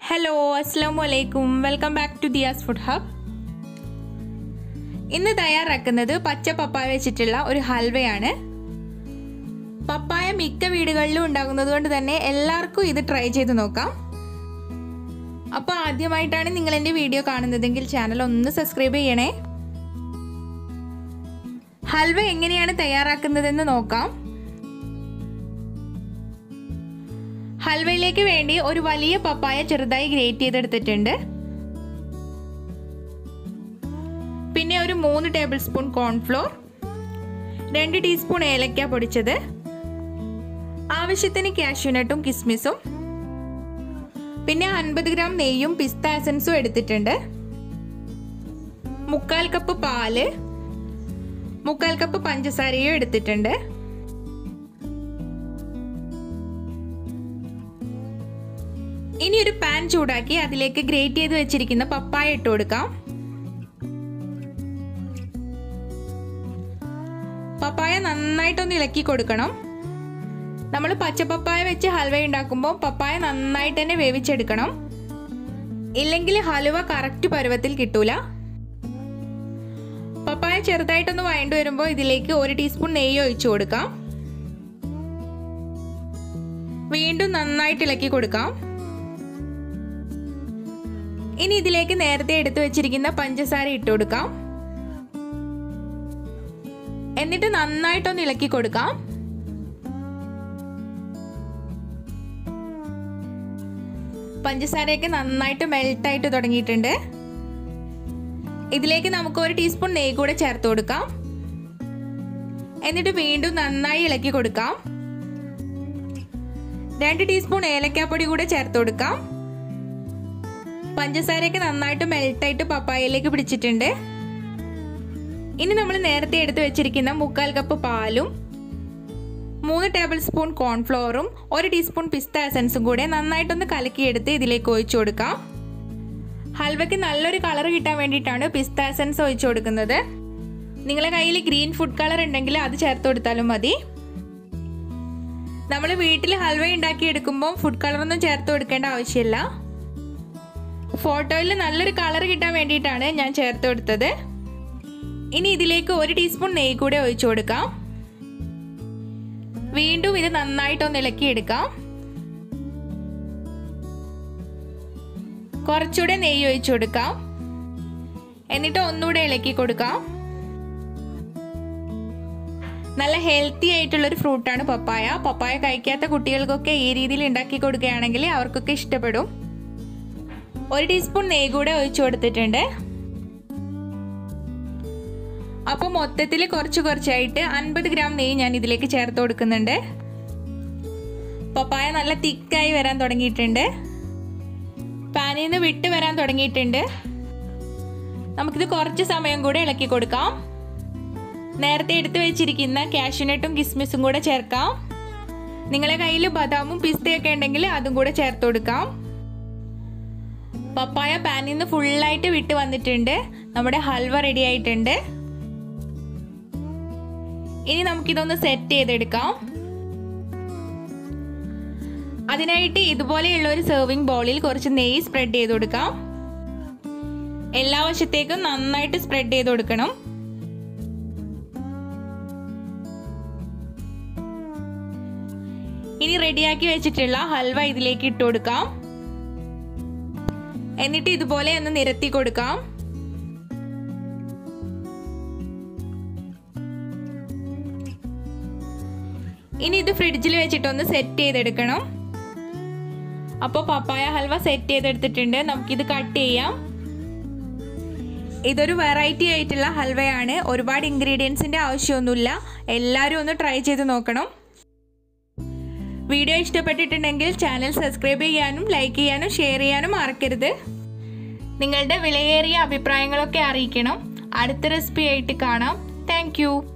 hello അസ്സാം വലൈക്കും welcome back to Diya's food hub ഇന്ന് തയ്യാറാക്കുന്നത് പച്ച പപ്പായ വെച്ചിട്ടുള്ള ഒരു ഹൽവയാണ് പപ്പായ മിക്ക വീടുകളിലും ഉണ്ടാകുന്നത് കൊണ്ട് തന്നെ എല്ലാവർക്കും ഇത് ട്രൈ ചെയ്ത് നോക്കാം അപ്പോൾ ആദ്യമായിട്ടാണ് നിങ്ങൾ എൻ്റെ വീഡിയോ കാണുന്നതെങ്കിൽ ചാനൽ ഒന്ന് സബ്സ്ക്രൈബ് ചെയ്യണേ ഹൽവ എങ്ങനെയാണ് തയ്യാറാക്കുന്നതെന്ന് നോക്കാം ഹൽവയിലേക്ക് വേണ്ടി ഒരു വലിയ പപ്പായ ചെറുതായി ഗ്രേറ്റ് ചെയ്തെടുത്തിട്ടുണ്ട് പിന്നെ ഒരു മൂന്ന് ടേബിൾ സ്പൂൺ കോൺഫ്ലോർ രണ്ട് ടീസ്പൂൺ ഏലക്ക പൊടിച്ചത് ആവശ്യത്തിന് കാഷ്യൂനട്ടും കിസ്മിസും പിന്നെ അൻപത് ഗ്രാം നെയ്യും പിസ്ത എസൻസും എടുത്തിട്ടുണ്ട് മുക്കാൽ കപ്പ് പാല് മുക്കാൽ കപ്പ് പഞ്ചസാരയും എടുത്തിട്ടുണ്ട് ഇനി ഒരു പാൻ ചൂടാക്കി അതിലേക്ക് ഗ്രേറ്റ് ചെയ്ത് വെച്ചിരിക്കുന്ന പപ്പായ ഇട്ട് കൊടുക്കാം പപ്പായ നന്നായിട്ടൊന്ന് ഇളക്കി കൊടുക്കണം നമ്മൾ പച്ചപ്പപ്പായ വെച്ച് ഹൽവ ഉണ്ടാക്കുമ്പോൾ പപ്പായ നന്നായിട്ട് തന്നെ വേവിച്ചെടുക്കണം ഇല്ലെങ്കിൽ ഹലുവ കറക്റ്റ് പരുവത്തിൽ കിട്ടൂല പപ്പായ ചെറുതായിട്ടൊന്ന് വഴണ്ടു വരുമ്പോൾ ഇതിലേക്ക് ഒരു ടീസ്പൂൺ നെയ്യ് ഒഴിച്ചു കൊടുക്കാം വീണ്ടും നന്നായിട്ട് ഇളക്കി കൊടുക്കാം ഇനി ഇതിലേക്ക് നേരത്തെ എടുത്തു വെച്ചിരിക്കുന്ന പഞ്ചസാര ഇട്ട് കൊടുക്കാം എന്നിട്ട് നന്നായിട്ടൊന്ന് ഇളക്കി കൊടുക്കാം പഞ്ചസാരയൊക്കെ നന്നായിട്ട് മെൽട്ടായിട്ട് തുടങ്ങിയിട്ടുണ്ട് ഇതിലേക്ക് നമുക്ക് ഒരു ടീസ്പൂൺ നെയ്യ് കൂടെ ചേർത്ത് കൊടുക്കാം എന്നിട്ട് വീണ്ടും നന്നായി ഇളക്കി കൊടുക്കാം രണ്ട് ടീസ്പൂൺ ഏലക്കാപ്പൊടി കൂടെ ചേർത്ത് കൊടുക്കാം പഞ്ചസാരയൊക്കെ നന്നായിട്ട് മെൽട്ടായിട്ട് പപ്പായയിലേക്ക് പിടിച്ചിട്ടുണ്ട് ഇനി നമ്മൾ നേരത്തെ എടുത്തു വെച്ചിരിക്കുന്ന മുക്കാൽ കപ്പ് പാലും മൂന്ന് ടേബിൾ സ്പൂൺ കോൺഫ്ലോറും ഒരു ടീസ്പൂൺ പിസ്ത എസൻസും കൂടെ നന്നായിട്ടൊന്ന് കലക്കിയെടുത്ത് ഇതിലേക്ക് ഒഴിച്ചു കൊടുക്കാം ഹൽവയ്ക്ക് നല്ലൊരു കളർ കിട്ടാൻ വേണ്ടിയിട്ടാണ് പിസ്ത എസൻസ് ഒഴിച്ചു കൊടുക്കുന്നത് നിങ്ങളെ കയ്യിൽ ഗ്രീൻ ഫുഡ് കളർ ഉണ്ടെങ്കിൽ അത് ചേർത്ത് കൊടുത്താലും മതി നമ്മൾ വീട്ടിൽ ഹൽവ ഉണ്ടാക്കി എടുക്കുമ്പോൾ ഫുഡ് കളറൊന്നും ചേർത്ത് കൊടുക്കേണ്ട ആവശ്യമില്ല ഫോട്ടോയിൽ നല്ലൊരു കളർ കിട്ടാൻ വേണ്ടിയിട്ടാണ് ഞാൻ ചേർത്ത് കൊടുത്തത് ഇനി ഇതിലേക്ക് ഒരു ടീസ്പൂൺ നെയ്യ് കൂടെ ഒഴിച്ചു കൊടുക്കാം വീണ്ടും ഇത് നന്നായിട്ടൊന്ന് ഇളക്കിയെടുക്കാം കുറച്ചുകൂടെ നെയ്യ് ഒഴിച്ചു കൊടുക്കാം എന്നിട്ട് ഒന്നുകൂടെ ഇളക്കി കൊടുക്കാം നല്ല ഹെൽത്തി ആയിട്ടുള്ളൊരു ഫ്രൂട്ടാണ് പപ്പായ പപ്പായ കഴിക്കാത്ത കുട്ടികൾക്കൊക്കെ ഈ രീതിയിൽ ഉണ്ടാക്കി കൊടുക്കുകയാണെങ്കിൽ അവർക്കൊക്കെ ഇഷ്ടപ്പെടും ഒരു ടീസ്പൂൺ നെയ്യ് കൂടെ ഒഴിച്ചു കൊടുത്തിട്ടുണ്ട് അപ്പോൾ മൊത്തത്തിൽ കുറച്ച് കുറച്ചായിട്ട് അൻപത് ഗ്രാം നെയ്യ് ഞാൻ ഇതിലേക്ക് ചേർത്ത് കൊടുക്കുന്നുണ്ട് പപ്പായ നല്ല തിക്കായി വരാൻ തുടങ്ങിയിട്ടുണ്ട് പാനിൽ നിന്ന് വിട്ട് വരാൻ തുടങ്ങിയിട്ടുണ്ട് നമുക്കിത് കുറച്ച് സമയം കൂടെ ഇളക്കി കൊടുക്കാം നേരത്തെ എടുത്തു വെച്ചിരിക്കുന്ന കാഷ്യൂനട്ടും കിസ്മിസും കൂടെ ചേർക്കാം നിങ്ങളെ കയ്യിൽ ബദാമും പിസ്തയൊക്കെ ഉണ്ടെങ്കിൽ അതും കൂടെ ചേർത്ത് കൊടുക്കാം പപ്പായ പാനിൽ നിന്ന് ഫുള്ളായിട്ട് വിട്ട് വന്നിട്ടുണ്ട് നമ്മുടെ ഹൽവ റെഡി ആയിട്ടുണ്ട് ഇനി നമുക്കിതൊന്ന് സെറ്റ് ചെയ്തെടുക്കാം അതിനായിട്ട് ഇതുപോലെയുള്ള ഒരു സെർവിങ് ബോളിൽ കുറച്ച് നെയ്യ് സ്പ്രെഡ് ചെയ്ത് കൊടുക്കാം എല്ലാ വശത്തേക്കും നന്നായിട്ട് സ്പ്രെഡ് ചെയ്ത് കൊടുക്കണം ഇനി റെഡിയാക്കി വെച്ചിട്ടുള്ള ഹൽവ ഇതിലേക്ക് ഇട്ട് കൊടുക്കാം എന്നിട്ട് ഇതുപോലെ ഒന്ന് നിരത്തി കൊടുക്കാം ഇനി ഇത് ഫ്രിഡ്ജിൽ വെച്ചിട്ടൊന്ന് സെറ്റ് ചെയ്തെടുക്കണം അപ്പോൾ പപ്പായ ഹൽവ സെറ്റ് ചെയ്തെടുത്തിട്ടുണ്ട് നമുക്കിത് കട്ട് ചെയ്യാം ഇതൊരു വെറൈറ്റി ആയിട്ടുള്ള ഹൽവയാണ് ഒരുപാട് ഇൻഗ്രീഡിയൻസിൻ്റെ ആവശ്യമൊന്നുമില്ല എല്ലാവരും ഒന്ന് ട്രൈ ചെയ്ത് നോക്കണം വീഡിയോ ഇഷ്ടപ്പെട്ടിട്ടുണ്ടെങ്കിൽ ചാനൽ സബ്സ്ക്രൈബ് ചെയ്യാനും ലൈക്ക് ചെയ്യാനും ഷെയർ ചെയ്യാനും മറക്കരുത് നിങ്ങളുടെ വിലയേറിയ അഭിപ്രായങ്ങളൊക്കെ അറിയിക്കണം അടുത്ത റെസിപ്പി ആയിട്ട് കാണാം താങ്ക്